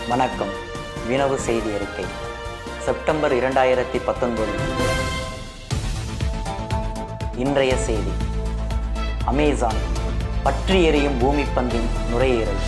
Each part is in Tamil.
வணக்கம் வினவு செய்தி அறிக்கை செப்டம்பர் இரண்டாயிரத்தி பத்தொன்பது இன்றைய செய்தி அமேசான் பற்றி எரியும் பூமிப்பந்தின் நுரையீரல்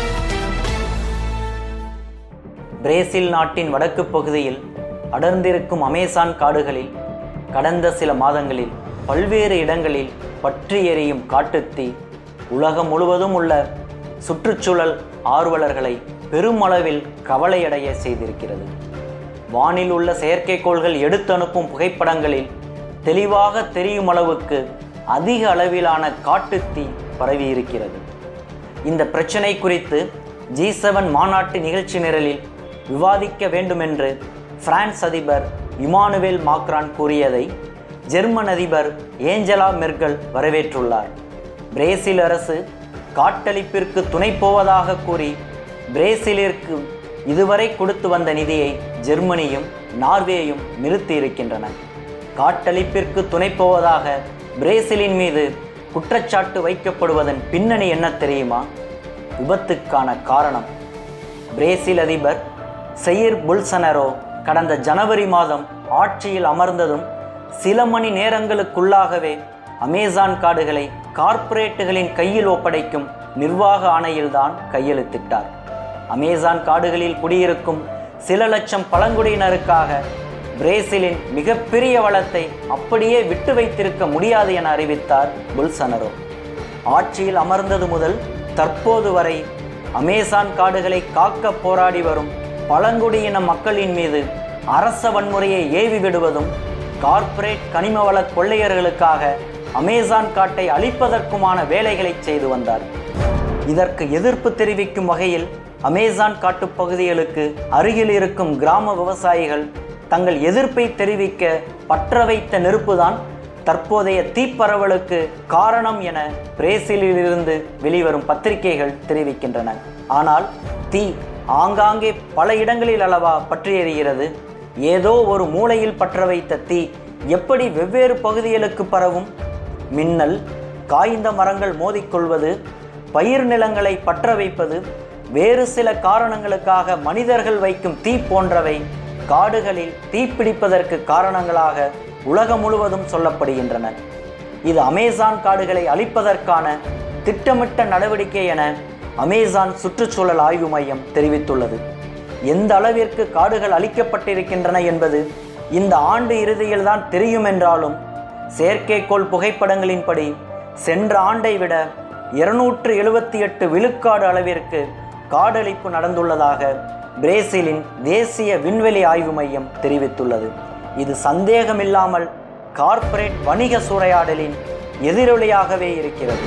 பிரேசில் நாட்டின் வடக்கு பகுதியில் அடர்ந்திருக்கும் அமேசான் காடுகளில் கடந்த சில மாதங்களில் பல்வேறு இடங்களில் பற்றி எரியும் காட்டுத்தீ உலகம் முழுவதும் உள்ள சுற்றுச்சூழல் ஆர்வலர்களை பெருமளவில் கவலையடைய செய்திருக்கிறது வானில் உள்ள செயற்கைக்கோள்கள் எடுத்தனுப்பும் புகைப்படங்களில் தெளிவாக தெரியும் அளவுக்கு அதிக அளவிலான காட்டுத்தீ பரவியிருக்கிறது இந்த பிரச்சனை குறித்து ஜி செவன் மாநாட்டு நிகழ்ச்சி நிரலில் விவாதிக்க வேண்டுமென்று பிரான்ஸ் அதிபர் இமானுவேல் மாக்ரான் கூறியதை ஜெர்மன் அதிபர் ஏஞ்சலா மெர்கல் வரவேற்றுள்ளார் பிரேசில் அரசு காட்டளிப்பிற்கு துணை போவதாக கூறி பிரேசிலிற்கு இதுவரை கொடுத்து வந்த நிதியை ஜெர்மனியும் நார்வேயும் நிறுத்தி இருக்கின்றன காட்டளிப்பிற்கு துணை போவதாக பிரேசிலின் மீது குற்றச்சாட்டு வைக்கப்படுவதன் பின்னணி என்ன தெரியுமா விபத்துக்கான காரணம் பிரேசில் அதிபர் செயிர் புல்சனரோ கடந்த ஜனவரி மாதம் ஆட்சியில் அமர்ந்ததும் சில மணி நேரங்களுக்குள்ளாகவே அமேசான் காடுகளை கார்ப்பரேட்டுகளின் கையில் ஒப்படைக்கும் நிர்வாக ஆணையில்தான் கையெழுத்திட்டார் அமேசான் காடுகளில் குடியிருக்கும் சில லட்சம் பழங்குடியினருக்காக பிரேசிலின் மிகப்பெரிய வளத்தை அப்படியே விட்டு வைத்திருக்க முடியாது என அறிவித்தார் புல்சனரோ ஆட்சியில் அமர்ந்தது முதல் தற்போது வரை அமேசான் காடுகளை காக்க போராடி வரும் பழங்குடியின மக்களின் மீது அரச வன்முறையை ஏவி விடுவதும் கார்ப்பரேட் கனிமவள கொள்ளையர்களுக்காக அமேசான் காட்டை அழிப்பதற்குமான வேலைகளை செய்து வந்தார் இதற்கு எதிர்ப்பு தெரிவிக்கும் வகையில் அமேசான் காட்டுப்பகுதிகளுக்கு அருகில் இருக்கும் கிராம விவசாயிகள் தங்கள் எதிர்ப்பை தெரிவிக்க பற்ற வைத்த நெருப்புதான் தற்போதைய தீப்பரவலுக்கு காரணம் என பிரேசிலிலிருந்து வெளிவரும் பத்திரிகைகள் தெரிவிக்கின்றன ஆனால் தீ ஆங்காங்கே பல இடங்களில் அளவா பற்றி எறிகிறது ஏதோ ஒரு மூலையில் பற்ற வைத்த தீ எப்படி வெவ்வேறு பகுதிகளுக்கு பரவும் மின்னல் காய்ந்த மரங்கள் மோதிக்கொள்வது பயிர் நிலங்களை பற்ற வைப்பது வேறு சில காரணங்களுக்காக மனிதர்கள் வைக்கும் தீ போன்றவை காடுகளில் தீப்பிடிப்பதற்கு காரணங்களாக உலகம் முழுவதும் சொல்லப்படுகின்றன இது அமேசான் காடுகளை அழிப்பதற்கான திட்டமிட்ட நடவடிக்கை என அமேசான் சுற்றுச்சூழல் ஆய்வு மையம் தெரிவித்துள்ளது எந்த அளவிற்கு காடுகள் அழிக்கப்பட்டிருக்கின்றன என்பது இந்த ஆண்டு இறுதியில் தான் தெரியும் என்றாலும் செயற்கைக்கோள் புகைப்படங்களின்படி சென்ற ஆண்டை விட இருநூற்று எழுபத்தி எட்டு விழுக்காடு அளவிற்கு காடழிப்பு நடந்துள்ளதாக பிரேசிலின் தேசிய விண்வெளி ஆய்வு மையம் தெரிவித்துள்ளது இது சந்தேகமில்லாமல் கார்ப்பரேட் வணிக சூறையாடலின் எதிரொலியாகவே இருக்கிறது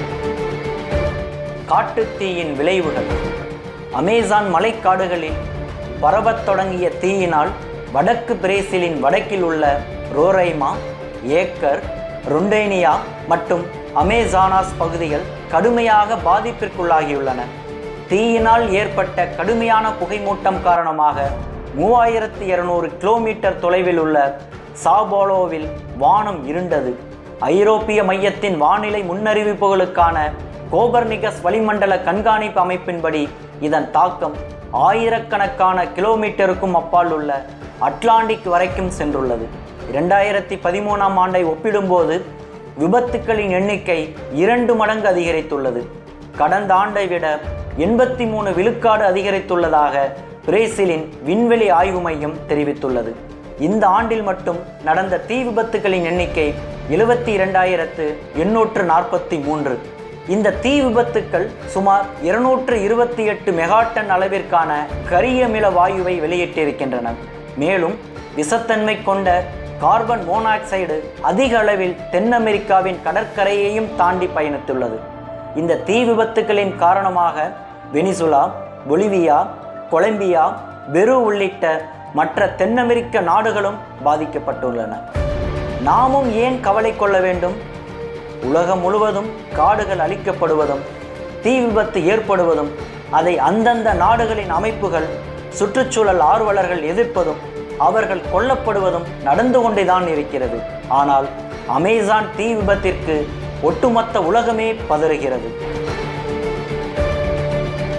காட்டுத்தீயின் விளைவுகள் அமேசான் மலைக்காடுகளில் பரவத் தொடங்கிய தீயினால் வடக்கு பிரேசிலின் வடக்கில் உள்ள ரோரைமா ஏக்கர் ருண்டேனியா மற்றும் அமேசானாஸ் பகுதிகள் கடுமையாக பாதிப்பிற்குள்ளாகியுள்ளன தீயினால் ஏற்பட்ட கடுமையான புகைமூட்டம் காரணமாக மூவாயிரத்தி இருநூறு கிலோமீட்டர் தொலைவில் உள்ள சாபோலோவில் வானம் இருண்டது ஐரோப்பிய மையத்தின் வானிலை முன்னறிவிப்புகளுக்கான கோபர்னிகஸ் வளிமண்டல கண்காணிப்பு அமைப்பின்படி இதன் தாக்கம் ஆயிரக்கணக்கான கிலோமீட்டருக்கும் அப்பால் உள்ள அட்லாண்டிக் வரைக்கும் சென்றுள்ளது இரண்டாயிரத்தி பதிமூணாம் ஆண்டை ஒப்பிடும்போது விபத்துக்களின் எண்ணிக்கை இரண்டு மடங்கு அதிகரித்துள்ளது கடந்த ஆண்டை விட எண்பத்தி மூணு விழுக்காடு அதிகரித்துள்ளதாக பிரேசிலின் விண்வெளி ஆய்வு மையம் தெரிவித்துள்ளது இந்த ஆண்டில் மட்டும் நடந்த தீ விபத்துகளின் எண்ணிக்கை எழுபத்தி இரண்டாயிரத்து எண்ணூற்று நாற்பத்தி மூன்று இந்த தீ விபத்துக்கள் சுமார் இருநூற்று இருபத்தி எட்டு மெகாட்டன் அளவிற்கான கரியமில வாயுவை வெளியிட்டிருக்கின்றன மேலும் விஷத்தன்மை கொண்ட கார்பன் மோனாக்சைடு அதிக அளவில் தென் அமெரிக்காவின் கடற்கரையையும் தாண்டி பயணித்துள்ளது இந்த தீ விபத்துகளின் காரணமாக வெனிசுலா பொலிவியா கொலம்பியா பெரு உள்ளிட்ட மற்ற தென் அமெரிக்க நாடுகளும் பாதிக்கப்பட்டுள்ளன நாமும் ஏன் கவலை கொள்ள வேண்டும் உலகம் முழுவதும் காடுகள் அழிக்கப்படுவதும் தீ விபத்து ஏற்படுவதும் அதை அந்தந்த நாடுகளின் அமைப்புகள் சுற்றுச்சூழல் ஆர்வலர்கள் எதிர்ப்பதும் அவர்கள் கொல்லப்படுவதும் நடந்து கொண்டேதான் இருக்கிறது ஆனால் அமேசான் தீ விபத்திற்கு ஒட்டுமொத்த உலகமே பதறுகிறது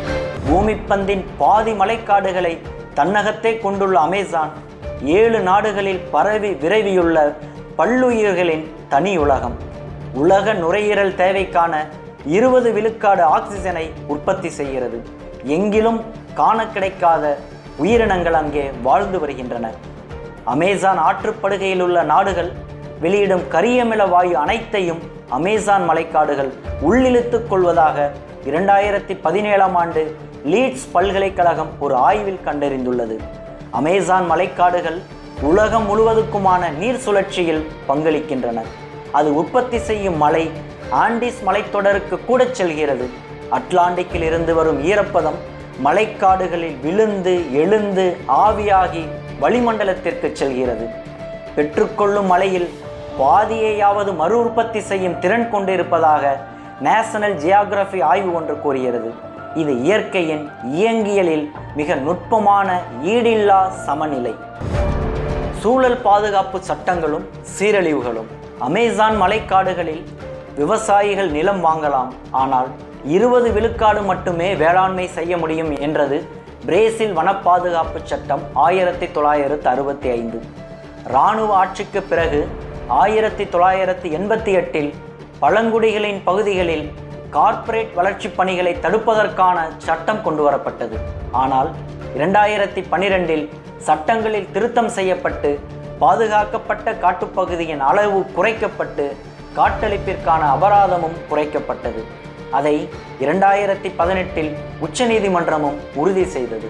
பூமிப்பந்தின் பாதி மலைக்காடுகளை தன்னகத்தே கொண்டுள்ள அமேசான் ஏழு நாடுகளில் பரவி விரைவியுள்ள பல்லுயிர்களின் தனி உலகம் உலக நுரையீரல் தேவைக்கான இருபது விழுக்காடு ஆக்சிஜனை உற்பத்தி செய்கிறது எங்கிலும் காண கிடைக்காத உயிரினங்கள் அங்கே வாழ்ந்து வருகின்றன அமேசான் ஆற்றுப்படுகையில் உள்ள நாடுகள் வெளியிடும் கரியமில வாயு அனைத்தையும் அமேசான் மலைக்காடுகள் உள்ளிழுத்துக் கொள்வதாக இரண்டாயிரத்தி பதினேழாம் ஆண்டு லீட்ஸ் பல்கலைக்கழகம் ஒரு ஆய்வில் கண்டறிந்துள்ளது அமேசான் மலைக்காடுகள் உலகம் முழுவதுக்குமான நீர் சுழற்சியில் பங்களிக்கின்றன அது உற்பத்தி செய்யும் மழை ஆண்டிஸ் மலைத்தொடருக்கு கூட செல்கிறது அட்லாண்டிக்கில் இருந்து வரும் ஈரப்பதம் மலைக்காடுகளில் விழுந்து எழுந்து ஆவியாகி வளிமண்டலத்திற்கு செல்கிறது பெற்றுக்கொள்ளும் மலையில் பாதியையாவது மறு உற்பத்தி செய்யும் திறன் கொண்டிருப்பதாக நேஷனல் ஜியாகிரபி ஆய்வு ஒன்று கூறுகிறது இது இயற்கையின் இயங்கியலில் மிக நுட்பமான ஈடில்லா சமநிலை சூழல் பாதுகாப்பு சட்டங்களும் சீரழிவுகளும் அமேசான் மலைக்காடுகளில் விவசாயிகள் நிலம் வாங்கலாம் ஆனால் இருபது விழுக்காடு மட்டுமே வேளாண்மை செய்ய முடியும் என்றது பிரேசில் வன பாதுகாப்பு சட்டம் ஆயிரத்தி தொள்ளாயிரத்து அறுபத்தி ஐந்து இராணுவ ஆட்சிக்கு பிறகு ஆயிரத்தி தொள்ளாயிரத்தி எண்பத்தி எட்டில் பழங்குடிகளின் பகுதிகளில் கார்ப்பரேட் வளர்ச்சிப் பணிகளை தடுப்பதற்கான சட்டம் கொண்டு வரப்பட்டது ஆனால் இரண்டாயிரத்தி பன்னிரெண்டில் சட்டங்களில் திருத்தம் செய்யப்பட்டு பாதுகாக்கப்பட்ட காட்டுப்பகுதியின் அளவு குறைக்கப்பட்டு காட்டளிப்பிற்கான அபராதமும் குறைக்கப்பட்டது அதை இரண்டாயிரத்தி பதினெட்டில் உச்சநீதிமன்றமும் உறுதி செய்தது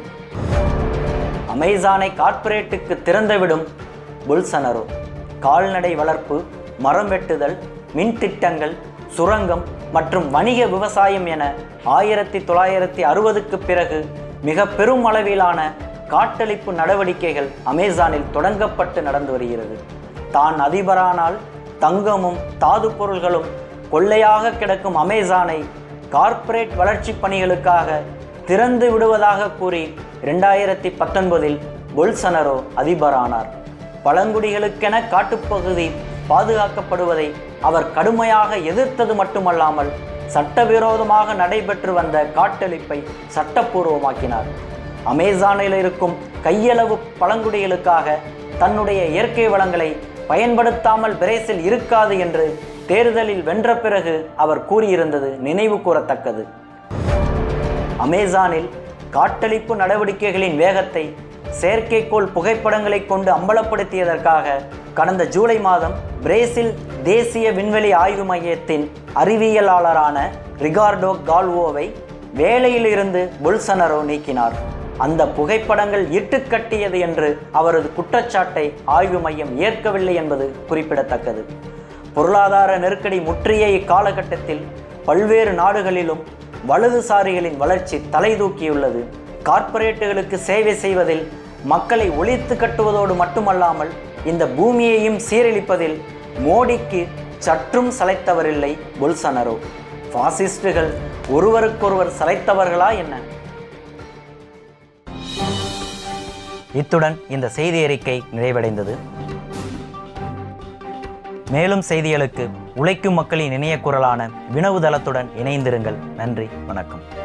அமேசானை கார்ப்பரேட்டுக்கு திறந்துவிடும் புல்சனரோ கால்நடை வளர்ப்பு மரம் வெட்டுதல் மின் திட்டங்கள் சுரங்கம் மற்றும் வணிக விவசாயம் என ஆயிரத்தி தொள்ளாயிரத்தி அறுபதுக்கு பிறகு மிக பெரும் அளவிலான காட்டளிப்பு நடவடிக்கைகள் அமேசானில் தொடங்கப்பட்டு நடந்து வருகிறது தான் அதிபரானால் தங்கமும் தாது பொருள்களும் கொள்ளையாக கிடக்கும் அமேசானை கார்ப்பரேட் வளர்ச்சி பணிகளுக்காக திறந்து விடுவதாக கூறி இரண்டாயிரத்தி பத்தொன்பதில் பொல்சனரோ அதிபரானார் பழங்குடிகளுக்கென காட்டுப்பகுதி பாதுகாக்கப்படுவதை அவர் கடுமையாக எதிர்த்தது மட்டுமல்லாமல் சட்டவிரோதமாக நடைபெற்று வந்த காட்டளிப்பை சட்டப்பூர்வமாக்கினார் அமேசானில் இருக்கும் கையளவு பழங்குடிகளுக்காக தன்னுடைய இயற்கை வளங்களை பயன்படுத்தாமல் பிரேசில் இருக்காது என்று தேர்தலில் வென்ற பிறகு அவர் கூறியிருந்தது நினைவு கூறத்தக்கது அமேசானில் காட்டளிப்பு நடவடிக்கைகளின் வேகத்தை செயற்கைக்கோள் புகைப்படங்களை கொண்டு அம்பலப்படுத்தியதற்காக கடந்த ஜூலை மாதம் பிரேசில் தேசிய விண்வெளி ஆய்வு மையத்தின் அறிவியலாளரான ரிகார்டோ கால்வோவை வேலையிலிருந்து புல்சனரோ நீக்கினார் அந்த புகைப்படங்கள் இட்டுக்கட்டியது என்று அவரது குற்றச்சாட்டை ஆய்வு மையம் ஏற்கவில்லை என்பது குறிப்பிடத்தக்கது பொருளாதார நெருக்கடி முற்றிய இக்காலகட்டத்தில் பல்வேறு நாடுகளிலும் வலதுசாரிகளின் வளர்ச்சி தலைதூக்கியுள்ளது கார்ப்பரேட்டுகளுக்கு சேவை செய்வதில் மக்களை ஒழித்து கட்டுவதோடு மட்டுமல்லாமல் இந்த பூமியையும் சீரழிப்பதில் மோடிக்கு சற்றும் சளைத்தவரில்லை பொல்சனரோ பாசிஸ்டுகள் ஒருவருக்கொருவர் சளைத்தவர்களா என்ன இத்துடன் இந்த செய்தி அறிக்கை நிறைவடைந்தது மேலும் செய்திகளுக்கு உழைக்கும் மக்களின் இணைய குரலான வினவு தளத்துடன் இணைந்திருங்கள் நன்றி வணக்கம்